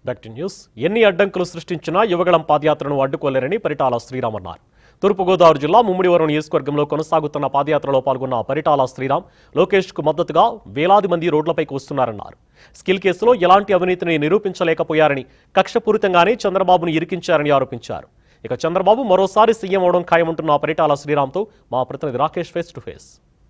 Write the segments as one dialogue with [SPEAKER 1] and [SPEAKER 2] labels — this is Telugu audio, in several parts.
[SPEAKER 1] బ్యాక్ టు న్యూస్ ఎన్ని అడ్డంకులు సృష్టించినా యువగళం పాదయాత్రను అడ్డుకోలేరని పరిటాల శ్రీరామ్ అన్నారు తూర్పుగోదావరి జిల్లా ముమ్మిడివరం నియోజకవర్గంలో కొనసాగుతున్న పాదయాత్రలో పాల్గొన్న పరిటాల శ్రీరామ్ లోకేష్కు మద్దతుగా వేలాది మంది రోడ్లపైకి వస్తున్నారన్నారు స్కిల్ కేసులో ఎలాంటి అవినీతిని నిరూపించలేకపోయారని కక్షపూరితంగానే చంద్రబాబును ఇరికించారని ఆరోపించారు ఇక చంద్రబాబు మరోసారి సీఎం అవడం ఖాయమంటున్న పరిటాల శ్రీరామ్తో మా ప్రతినిధి Rakesh face to face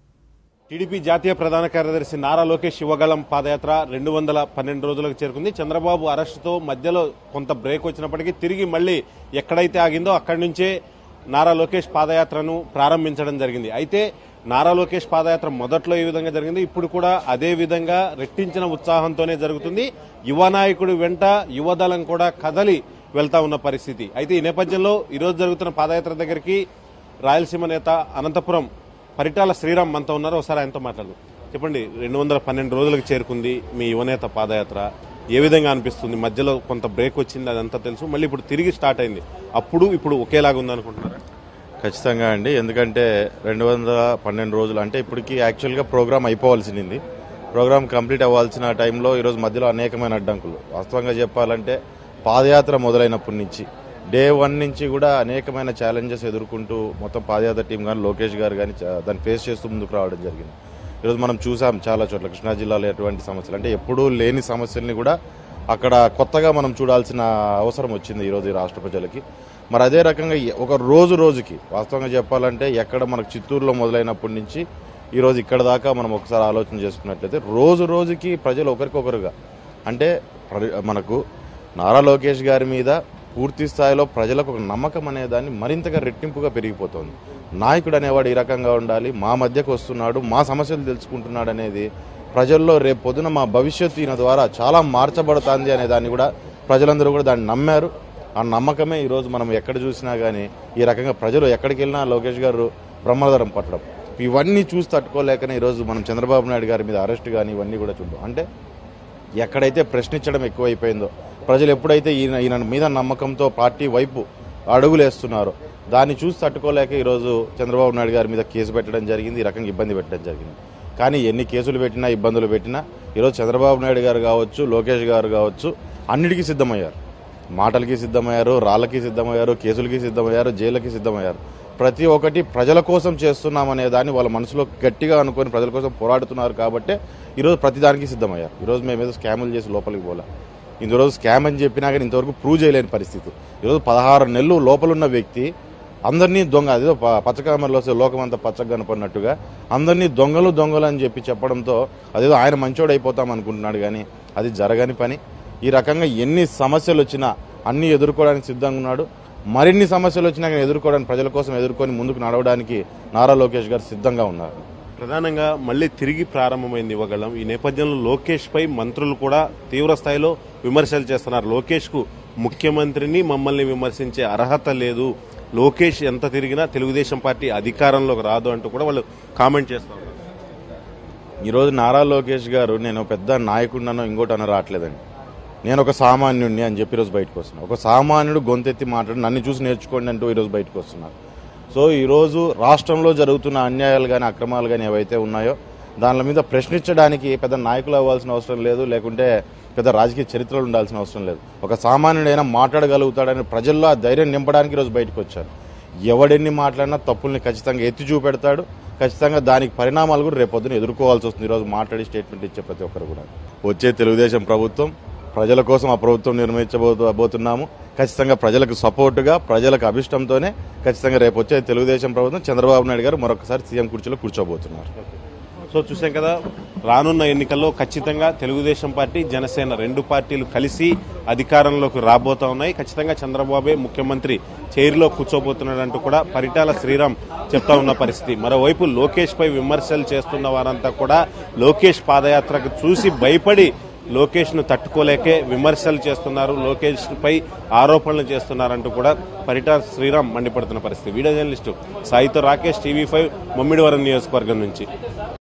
[SPEAKER 2] TDP జాతీయ ప్రధాన కార్యదర్శి నారా లోకేష్ యువగళం పాదయాత్ర రెండు వందల పన్నెండు రోజులకు చేరుకుంది చంద్రబాబు అరెస్టుతో మధ్యలో కొంత బ్రేక్ వచ్చినప్పటికీ తిరిగి మళ్ళీ ఎక్కడైతే ఆగిందో అక్కడి నుంచే నారా లోకేష్ పాదయాత్రను ప్రారంభించడం జరిగింది అయితే నారా లోకేష్ పాదయాత్ర మొదట్లో ఈ విధంగా జరిగింది ఇప్పుడు కూడా అదే విధంగా రెట్టించిన ఉత్సాహంతోనే జరుగుతుంది యువ నాయకుడు వెంట యువదళం కూడా కదలి వెళ్తా ఉన్న పరిస్థితి అయితే ఈ నేపథ్యంలో ఈరోజు జరుగుతున్న పాదయాత్ర దగ్గరికి రాయలసీమ నేత అనంతపురం పరిటాల శ్రీరామ్ మనతో ఉన్నారు ఒకసారి ఆయనతో మాట్లాడదు చెప్పండి రెండు వందల పన్నెండు రోజులకు చేరుకుంది మీ యువనేత పాదయాత్ర ఏ విధంగా అనిపిస్తుంది మధ్యలో కొంత బ్రేక్ వచ్చింది అదంతా తెలుసు మళ్ళీ ఇప్పుడు తిరిగి స్టార్ట్ అయింది అప్పుడు ఇప్పుడు ఒకేలాగా ఉంది అనుకుంటున్నారా
[SPEAKER 3] ఖచ్చితంగా అండి ఎందుకంటే రెండు వందల పన్నెండు రోజులు అంటే ఇప్పటికి యాక్చువల్గా ప్రోగ్రామ్ అయిపోవాల్సింది ప్రోగ్రామ్ కంప్లీట్ అవ్వాల్సిన టైంలో ఈరోజు మధ్యలో అనేకమైన అడ్డంకులు వాస్తవంగా చెప్పాలంటే పాదయాత్ర మొదలైనప్పటి నుంచి డే వన్ నుంచి కూడా అనేకమైన ఛాలెంజెస్ ఎదుర్కొంటూ మొత్తం పాదయాత్ర టీం కానీ లోకేష్ గారు కానీ చా- దాన్ని ఫేస్ చేస్తూ ముందుకు రావడం జరిగింది ఈరోజు మనం చూసాం చాలా చోట్ల కృష్ణా జిల్లాలో ఎటువంటి సమస్యలు అంటే ఎప్పుడూ లేని సమస్యల్ని కూడా అక్కడ కొత్తగా మనం చూడాల్సిన అవసరం వచ్చింది ఈరోజు ఈ రాష్ట్ర ప్రజలకి మరి అదే రకంగా ఎ- ఒక రోజు రోజుకి వాస్తవంగా చెప్పాలంటే ఎక్కడ మనకు చిత్తూరులో మొదలైనప్పటి నుంచి ఈ రోజు ఇక్కడ దాకా మనం ఒకసారి ఆలోచన చేసుకున్నట్లయితే రోజు రోజుకి ప్రజలు ఒకరికొకరుగా అంటే ప్ర- మనకు నారా లోకేష్ గారి మీద పూర్తి స్థాయిలో ప్రజలకు ఒక నమ్మకం అనే దాన్ని మరింతగా రెట్టింపుగా పెరిగిపోతుంది నాయకుడు అనేవాడు ఈ రకంగా ఉండాలి మా మధ్యకు వస్తున్నాడు మా సమస్యలు తెలుసుకుంటున్నాడు అనేది ప్రజల్లో రేపు పొద్దున మా భవిష్యత్తు ఈయన ద్వారా చాలా మార్చబడుతుంది అనే దాన్ని కూడా ప్రజలందరూ కూడా దాన్ని నమ్మారు ఆ నమ్మకమే ఈరోజు మనం ఎక్కడ చూసినా కానీ ఈ రకంగా ప్రజలు ఎక్కడికి వెళ్ళినా లోకేష్ గారు బ్రహ్మదరం పట్టడం ఇవన్నీ చూసి తట్టుకోలేకనే ఈరోజు మనం చంద్రబాబు నాయుడు గారి మీద అరెస్ట్ కానీ ఇవన్నీ కూడా చూద్దాం అంటే ఎక్కడైతే ప్రశ్నించడం ఎక్కువైపోయిందో ప్రజలు ఎప్పుడైతే ఈయన ఈయన మీద నమ్మకంతో పార్టీ వైపు అడుగులు వేస్తున్నారో దాన్ని చూసి తట్టుకోలేక ఈరోజు చంద్రబాబు నాయుడు గారి మీద కేసు పెట్టడం జరిగింది ఈ రకంగా ఇబ్బంది పెట్టడం జరిగింది కానీ ఎన్ని కేసులు పెట్టినా ఇబ్బందులు పెట్టినా ఈరోజు చంద్రబాబు నాయుడు గారు కావచ్చు లోకేష్ గారు కావచ్చు అన్నిటికీ సిద్ధమయ్యారు మాటలకి సిద్ధమయ్యారు రాళ్ళకి సిద్ధమయ్యారు కేసులకి సిద్ధమయ్యారు జైళ్ళకి సిద్ధమయ్యారు ప్రతి ఒక్కటి ప్రజల కోసం చేస్తున్నామనే దాన్ని వాళ్ళ మనసులో గట్టిగా అనుకొని ప్రజల కోసం పోరాడుతున్నారు కాబట్టే ఈరోజు ప్రతి దానికి సిద్ధమయ్యారు ఈరోజు మేము ఏదో స్కాములు చేసి లోపలికి పోలే ఈరోజు స్కామ్ అని చెప్పినా కానీ ఇంతవరకు ప్రూవ్ చేయలేని పరిస్థితి ఈరోజు పదహారు నెలలు లోపలున్న వ్యక్తి అందరినీ దొంగ అదేదో ప- పచ్చకామర్లో వస్తే లోకమంతా పచ్చగా కనపడినట్టుగా అందరినీ దొంగలు దొంగలు అని చెప్పి చెప్పడంతో అదేదో ఆయన మంచోడు అయిపోతాం అనుకుంటున్నాడు కానీ అది జరగని పని ఈ రకంగా ఎన్ని సమస్యలు వచ్చినా అన్ని ఎదుర్కోవడానికి సిద్ధంగా ఉన్నాడు మరిన్ని సమస్యలు వచ్చినా కానీ ఎదుర్కోవడానికి ప్రజల కోసం ఎదుర్కొని ముందుకు నడవడానికి నారా లోకేష్ గారు సిద్ధంగా ఉన్నారు
[SPEAKER 2] ప్రధానంగా మళ్ళీ తిరిగి ప్రారంభమైంది ఇవ్వగలం ఈ నేపథ్యంలో లోకేష్ పై మంత్రులు కూడా తీవ్ర స్థాయిలో విమర్శలు చేస్తున్నారు లోకేష్ కు ముఖ్యమంత్రిని మమ్మల్ని విమర్శించే అర్హత లేదు లోకేష్ ఎంత తిరిగినా తెలుగుదేశం పార్టీ అధికారంలోకి రాదు అంటూ కూడా వాళ్ళు కామెంట్ చేస్తా ఉన్నారు
[SPEAKER 3] ఈరోజు నారా లోకేష్ గారు నేను పెద్ద నాయకుడినో ఇంకోటి అని రావట్లేదండి నేను ఒక సామాన్యుడిని అని చెప్పి ఈరోజు బయటకు వస్తున్నాను ఒక సామాన్యుడు గొంతెత్తి మాట్లాడి నన్ను చూసి నేర్చుకోండి అంటూ ఈరోజు బయటకు వస్తున్నారు సో ఈరోజు రాష్ట్రంలో జరుగుతున్న అన్యాయాలు కానీ అక్రమాలు కానీ ఏవైతే ఉన్నాయో దాని మీద ప్రశ్నించడానికి పెద్ద నాయకులు అవ్వాల్సిన అవసరం లేదు లేకుంటే పెద్ద రాజకీయ చరిత్రలు ఉండాల్సిన అవసరం లేదు ఒక సామాన్యుడైనా మాట్లాడగలుగుతాడని ప్రజల్లో ఆ ధైర్యం నింపడానికి ఈరోజు బయటకు వచ్చారు ఎవడెన్ని మాట్లాడినా తప్పుల్ని ఖచ్చితంగా ఎత్తి చూపెడతాడు ఖచ్చితంగా దానికి పరిణామాలు కూడా రేపొద్దున ఎదుర్కోవాల్సి వస్తుంది ఈరోజు మాట్లాడి స్టేట్మెంట్ ఇచ్చే ప్రతి ఒక్కరు కూడా వచ్చే తెలుగుదేశం ప్రభుత్వం ప్రజల కోసం ఆ ప్రభుత్వం నిర్మించబోతున్నాము ఖచ్చితంగా ప్రజలకు సపోర్టుగా ప్రజలకు అభిష్టంతోనే ఖచ్చితంగా రేపు వచ్చే తెలుగుదేశం ప్రభుత్వం చంద్రబాబు నాయుడు గారు మరొకసారి సీఎం కుర్చీలో కూర్చోబోతున్నారు
[SPEAKER 2] సో చూసాం కదా రానున్న ఎన్నికల్లో ఖచ్చితంగా తెలుగుదేశం పార్టీ జనసేన రెండు పార్టీలు కలిసి అధికారంలోకి రాబోతా ఉన్నాయి ఖచ్చితంగా చంద్రబాబే ముఖ్యమంత్రి చైర్లో కూర్చోబోతున్నాడంటూ కూడా పరిటాల శ్రీరామ్ చెప్తా ఉన్న పరిస్థితి మరోవైపు లోకేష్ పై విమర్శలు చేస్తున్న వారంతా కూడా లోకేష్ పాదయాత్రకు చూసి భయపడి లోకేష్ ను తట్టుకోలేకే విమర్శలు చేస్తున్నారు లోకేష్ పై ఆరోపణలు చేస్తున్నారంటూ కూడా పరిటాల శ్రీరామ్ మండిపడుతున్న పరిస్థితి వీడియో జర్నలిస్టు సాయితో రాకేష్ టీవీ ఫైవ్ మమ్మిడివరం నియోజకవర్గం నుంచి